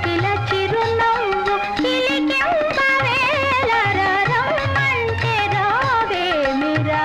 కిలకిల చిరునవ్వు చిలికెంపవేలరమ్మంటే రావేమిరా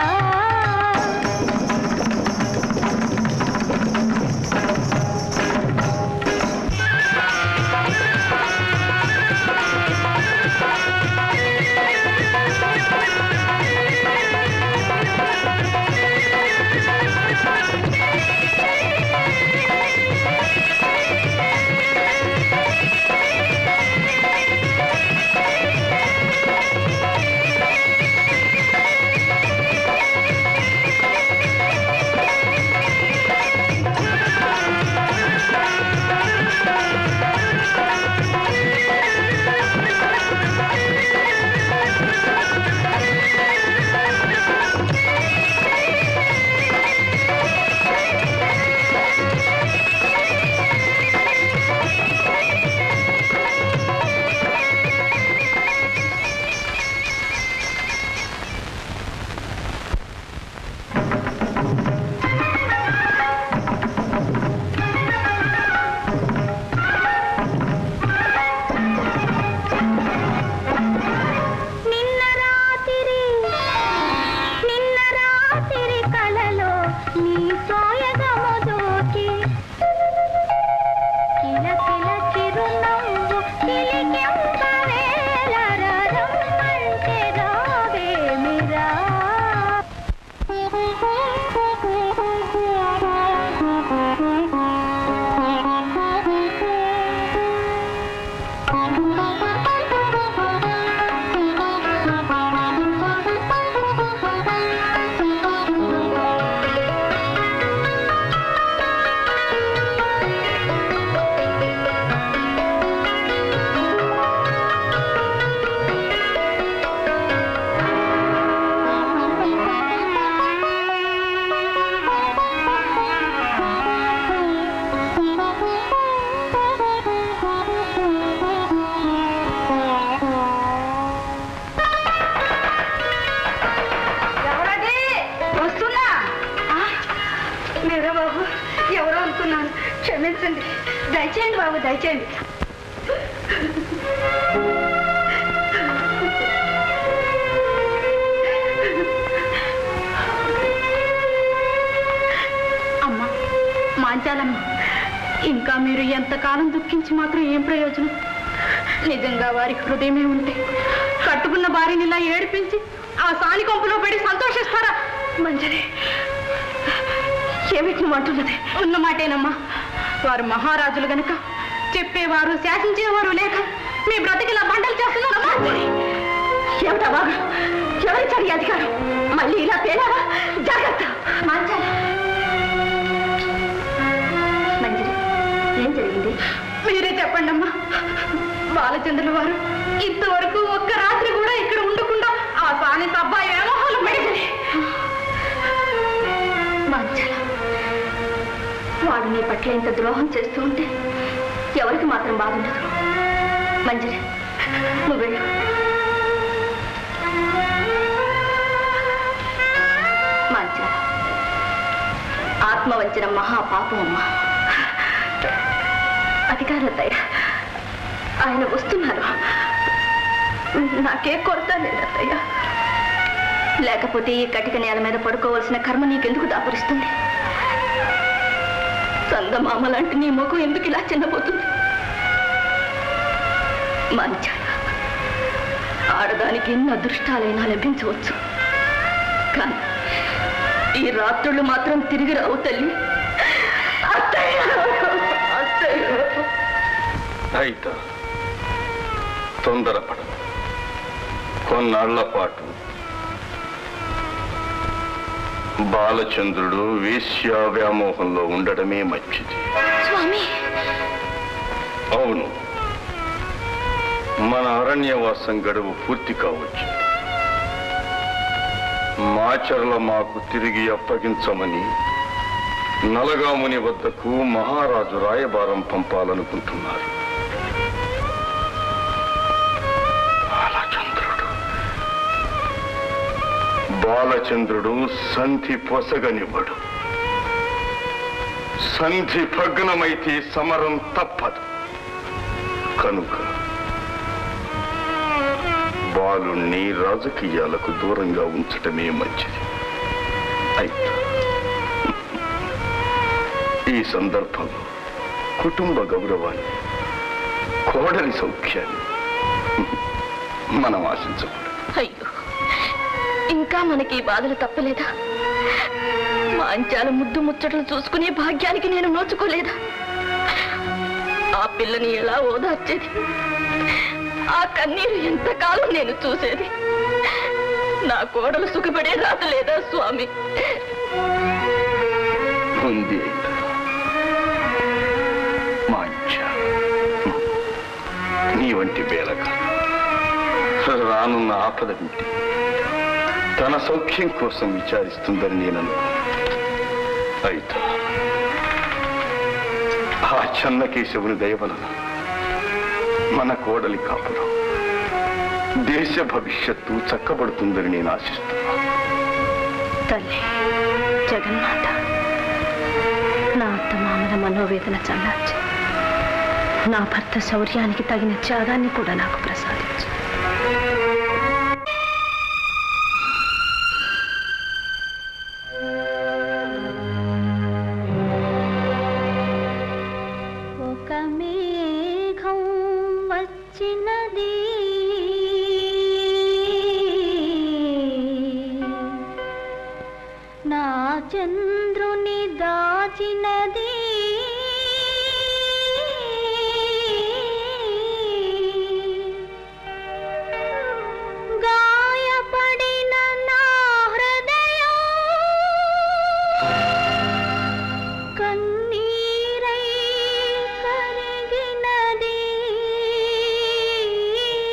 నిన్న రాత్రి నిన్న రాత్రి కలలో నీ సోయగము దూకి కిల కిల చిరునవ్వు చిలికెంపవేలరమ్మంటే రావేమిరా ఎవరది వస్తున్నా ఆ, మీరా బాబు ఎవరో అనుకున్నాను క్షమించండి దయచేయండి బాబు దయచేయండి అమ్మా మాంచాలమ్మ ఇంకా మీరు ఎంతకాలం దుఃఖించి మాత్రం ఏం ప్రయోజనం నిజంగా వారి హృదయమే ఉంటే కట్టుకున్న భార్యని ఇలా ఏడిపించి ఆ సాని కొంపులో పడి సంతోషిస్తారా మంజరి ఏమిటి నువ్వు అంటున్నది ఉన్న మాటేనమ్మా వారు మహారాజులు గనుక చెప్పేవారు శాసించేవారు లేక మీ బ్రతికిలా బండలు చేస్తున్నారమ్మా ఏమిటా బాగా ఎవరిచ్చారు ఈ అధికారం మళ్ళీ ఇలా పేరావా జాగ్రత్త మంచాల మంజరి ఏం జరిగింది మీరే చెప్పండి అమ్మా బాలచంద్రుల వారు ఇంతవరకు ఒక్క రాత్రి కూడా ఇక్కడ ఉండకుండా ఆ సాని అబ్బాయి వ్యామోహాలు పడింది మంచల వాడు నీ పట్ల ఇంత ద్రోహం చేస్తూ ఉంటే ఎవరికి మాత్రం బాగుండదు మంజరి నువ్వు వెళ్ళు మంచల ఆత్మవంచన మహాపాపం అమ్మా అధికారుల దయ ఆయన వస్తున్నారు నాకే కొరత లేదత్తయ్య లేకపోతే ఈ కటిక నేల మీద పడుకోవలసిన కర్మ నీకెందుకు దాపరిస్తుంది చందమామ లాంటి నీ ముఖం ఎందుకు ఇలా చిన్నపోతుంది మంచాల ఆడదానికి ఎన్ని అదృష్టాలైనా లభించవచ్చు కానీ ఈ రాత్రులు మాత్రం తిరిగి రావు తల్లి అత్తయ్య అత్తయ్య అయితే తొందరపడ కొన్నాళ్ల పాటు బాలచంద్రుడు వేశ్య వ్యామోహంలో ఉండడమే మంచిది స్వామి అవును మన అరణ్యవాసం గడువు పూర్తి కావచ్చు మాచర్ల మాకు తిరిగి అప్పగించమని నలగాముని వద్దకు మహారాజు రాయబారం పంపాలనుకుంటున్నారు బాలచంద్రుడు బాలచంద్రుడు సంధి పొసగనివ్వడు సంధి భగ్నమైతే సమరం తప్పదు కనుక బాలుణ్ణి రాజకీయాలకు దూరంగా ఉంచటమే మంచిది అయితే ఈ సందర్భంలో కుటుంబ గౌరవాన్ని కోడలి సౌఖ్యాన్ని మనం ఆశించకూడదు అయ్యో ఇంకా మనకి ఈ బాధలు తప్పలేదా మా అంచాల ముద్దు ముచ్చట్లు చూసుకునే భాగ్యానికి నేను నోచుకోలేదా ఆ పిల్లని ఎలా ఓదార్చేది ఆ కన్నీరు ఎంతకాలం నేను చూసేది నా కోడలు సుఖపడే రాత లేదా స్వామి ఉంది మాంచ నీ వంటి వేలక రానున్న ఆపద వింటి తన సౌఖ్యం కోసం విచారిస్తుందని నేను అనుకున్నాను. అయితే ఆ చెన్నకేశవుని దయ వలన మన కోడలి కాపురం దేశ భవిష్యత్తు చక్కబడుతుందని నేను ఆశిస్తున్నాను తల్లి జగన్మాత నా అత్తమామల మనోవేదన చల్లార్చి నా భర్త శౌర్యానికి తగిన త్యాగాన్ని కూడా నాకు ప్రసాదించు ఒక మేఘం వచ్చినది నా చంద్రుని దాచినది గాయపడిన నా హృదయం కన్నీరై కరిగినది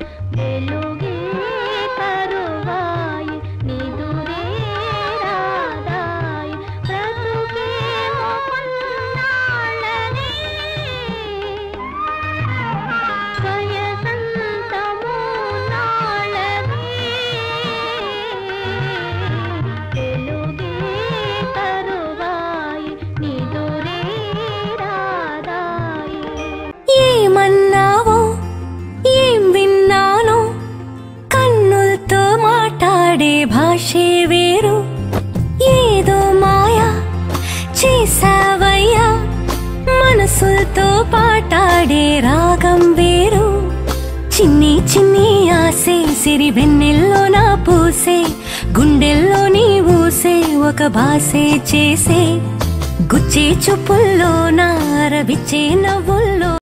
వెలుగే కరువాయి నిదురే రాదాయి బ్రతుకే మొన్నాళ్ళని వయసంతము నాళ్ళని వెలుగే కరువాయి నిదురే రాదాయి ఏమన్నావో ఏం విన్నానో కన్నులతో మాట్లాడే భాషే వేరు ఏదో మాయా చేసావయ్యా మనసులతో పాటాడే రాగం వేరు చిన్ని చిన్ని ఆసే సిరి వెన్నెల్లో నా పూసే గుండెల్లో నీ ఊసే ఒక భాసే చేసే గుచ్చే చూపుల్లో నా రవిచ్చే నవ్వుల్లో